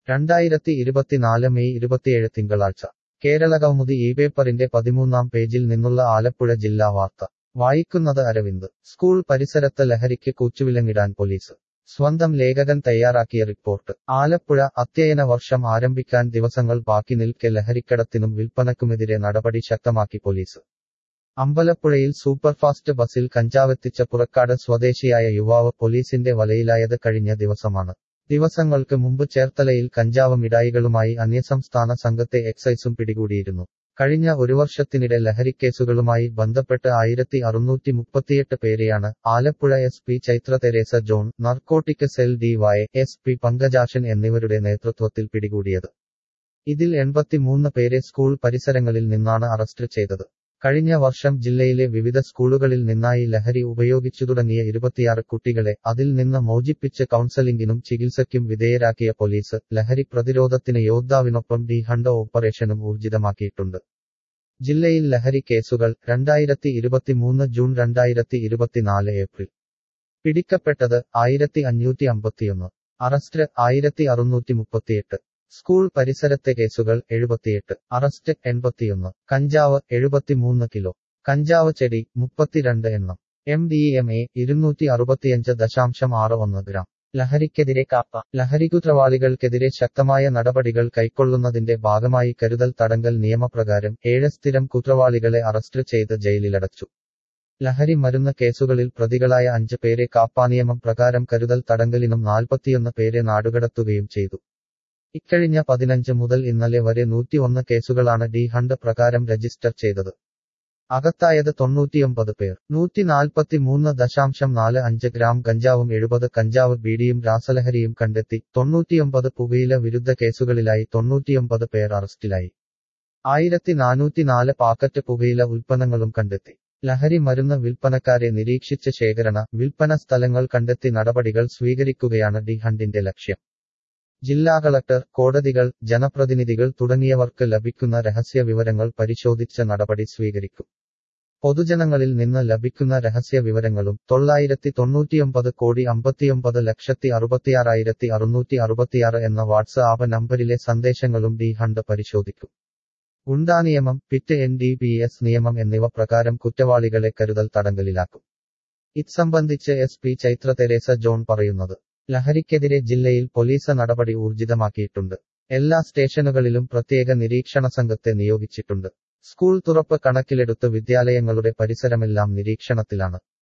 രണ്ടായിരത്തി ഇരുപത്തിനാല് മെയ് ഇരുപത്തിയേഴ് തിങ്കളാഴ്ച കേരള കൗമുദി ഈ പേപ്പറിന്റെ പതിമൂന്നാം പേജിൽ നിന്നുള്ള ആലപ്പുഴ ജില്ലാ വാർത്ത വായിക്കുന്നത് അരവിന്ദ് സ്കൂൾ പരിസരത്ത് ലഹരിക്ക് കൂച്ചുവിലങ്ങിടാൻ പോലീസ് സ്വന്തം ലേഖകൻ തയ്യാറാക്കിയ റിപ്പോർട്ട് ആലപ്പുഴ അധ്യയന വർഷം ആരംഭിക്കാൻ ദിവസങ്ങൾ ബാക്കി നിൽക്കെ ലഹരിക്കടത്തിനും വിൽപ്പനക്കുമെതിരെ നടപടി ശക്തമാക്കി പോലീസ് അമ്പലപ്പുഴയിൽ സൂപ്പർഫാസ്റ്റ് ബസിൽ കഞ്ചാവെത്തിച്ച പുറക്കാട് സ്വദേശിയായ യുവാവ് പോലീസിന്റെ വലയിലായത് കഴിഞ്ഞ ദിവസമാണ് ദിവസങ്ങൾക്ക് മുമ്പ് ചേർത്തലയിൽ കഞ്ചാവ് മിഠായികളുമായി അന്യസംസ്ഥാന സംഘത്തെ എക്സൈസും പിടികൂടിയിരുന്നു കഴിഞ്ഞ ഒരു വർഷത്തിനിടെ ലഹരിക്കേസുകളുമായി ബന്ധപ്പെട്ട് ആയിരത്തി അറുന്നൂറ്റി മുപ്പത്തിയെട്ട് പേരെയാണ് Alappuzha S P Chaithra Teresa John narcotic cell D Y S P Pankajakshan എന്നിവരുടെ നേതൃത്വത്തിൽ പിടികൂടിയത് ഇതിൽ എൺപത്തിമൂന്ന് പേരെ സ്കൂൾ പരിസരങ്ങളിൽ നിന്നാണ് അറസ്റ്റ് ചെയ്തത് കഴിഞ്ഞ വർഷം ജില്ലയിലെ വിവിധ സ്കൂളുകളിൽ നിന്നായി ലഹരി ഉപയോഗിച്ചു തുടങ്ങിയ ഇരുപത്തിയാറ് കുട്ടികളെ അതിൽ നിന്ന് മോചിപ്പിച്ച് കൗൺസലിംഗിനും ചികിത്സയ്ക്കും വിധേയരാക്കിയ പോലീസ് ലഹരി പ്രതിരോധത്തിന് യോദ്ധാവിനൊപ്പം ഡി ഹണ്ട് ഓപ്പറേഷനും ഊർജിതമാക്കിയിട്ടുണ്ട് ജില്ലയിൽ ലഹരി കേസുകൾ രണ്ടായിരത്തി ഇരുപത്തിമൂന്ന് ജൂൺ രണ്ടായിരത്തി ഇരുപത്തിനാല് ഏപ്രിൽ പിടിക്കപ്പെട്ടത് ആയിരത്തി അഞ്ഞൂറ്റി അമ്പത്തിയൊന്ന് അറസ്റ്റ് ആയിരത്തി അറുന്നൂറ്റി മുപ്പത്തിയെട്ട് സ്കൂൾ പരിസരത്തെ കേസുകൾ എഴുപത്തിയെട്ട് അറസ്റ്റ് എൺപത്തിയൊന്ന് കഞ്ചാവ് എഴുപത്തിമൂന്ന് കിലോ കഞ്ചാവ് ചെടി മുപ്പത്തിരണ്ട് എണ്ണം എം ഡി എം എ ഇരുന്നൂറ്റി അറുപത്തിയഞ്ച് ദശാംശം ആറ് ഒന്ന് ഗ്രാം ലഹരിക്കെതിരെ കാപ്പ ലഹരികുത്രവാളികൾക്കെതിരെ ശക്തമായ നടപടികൾ കൈക്കൊള്ളുന്നതിന്റെ ഭാഗമായി കരുതൽ തടങ്കൽ നിയമപ്രകാരം ഏഴ് സ്ഥിരം കുറ്റവാളികളെ അറസ്റ്റ് ചെയ്ത് ജയിലിലടച്ചു ലഹരി മരുന്ന് കേസുകളിൽ പ്രതികളായ അഞ്ച് പേരെ കാപ്പാനിയമം പ്രകാരം കരുതൽ തടങ്കലിനും നാൽപ്പത്തിയൊന്ന് പേരെ നാടുകടത്തുകയും ചെയ്തു ഇക്കഴിഞ്ഞ പതിനഞ്ച് മുതൽ ഇന്നലെ വരെ നൂറ്റിയൊന്ന് കേസുകളാണ് ഡി ഹണ്ട് പ്രകാരം രജിസ്റ്റർ ചെയ്തത് അകത്തായത് തൊണ്ണൂറ്റിയൊമ്പത് പേർ നൂറ്റി നാൽപ്പത്തിമൂന്ന് ദശാംശം നാല് അഞ്ച് ഗ്രാം കഞ്ചാവും എഴുപത് കഞ്ചാവ് ബീഡിയും രാസലഹരിയും കണ്ടെത്തി തൊണ്ണൂറ്റിയൊമ്പത് പുകയില വിരുദ്ധ കേസുകളിലായി തൊണ്ണൂറ്റിയൊമ്പത് പേർ അറസ്റ്റിലായി ആയിരത്തി നാനൂറ്റിനാല് പാക്കറ്റ് പുകയില ഉൽപ്പന്നങ്ങളും കണ്ടെത്തി ലഹരി മരുന്ന് വിൽപ്പനക്കാരെ നിരീക്ഷിച്ച് ശേഖരണ വിൽപ്പന സ്ഥലങ്ങൾ കണ്ടെത്തി നടപടികൾ സ്വീകരിക്കുകയാണ് ഡി ഹണ്ടിന്റെ ലക്ഷ്യം ജില്ലാ കളക്ടർ കോടതികൾ ജനപ്രതിനിധികൾ തുടങ്ങിയവർക്ക് ലഭിക്കുന്ന രഹസ്യ വിവരങ്ങൾ പരിശോധിച്ച് നടപടി സ്വീകരിക്കും പൊതുജനങ്ങളിൽ നിന്ന് ലഭിക്കുന്ന രഹസ്യ വിവരങ്ങളും തൊള്ളായിരത്തി തൊണ്ണൂറ്റിയൊമ്പത് കോടി അമ്പത്തിയൊമ്പത് ലക്ഷത്തി അറുപത്തിയാറായിരത്തി അറുന്നൂറ്റി അറുപത്തിയാറ് എന്ന വാട്സ്ആപ്പ് നമ്പരിലെ സന്ദേശങ്ങളും ഡി ഹണ്ട് പരിശോധിക്കും ഗുണ്ടാനിയമം PIT N D P S നിയമം എന്നിവ പ്രകാരം കുറ്റവാളികളെ കരുതൽ തടങ്കലിലാക്കും ഇത് സംബന്ധിച്ച് S P Chaithra Teresa John പറയുന്നത് ലഹരിക്കെതിരെ ജില്ലയിൽ പോലീസ് നടപടി ഊർജിതമാക്കിയിട്ടുണ്ട് എല്ലാ സ്റ്റേഷനുകളിലും പ്രത്യേക നിരീക്ഷണ സംഘത്തെ നിയോഗിച്ചിട്ടുണ്ട് സ്കൂൾ തുറപ്പ് കണക്കിലെടുത്ത് വിദ്യാലയങ്ങളുടെ പരിസരമെല്ലാം നിരീക്ഷണത്തിലാണ്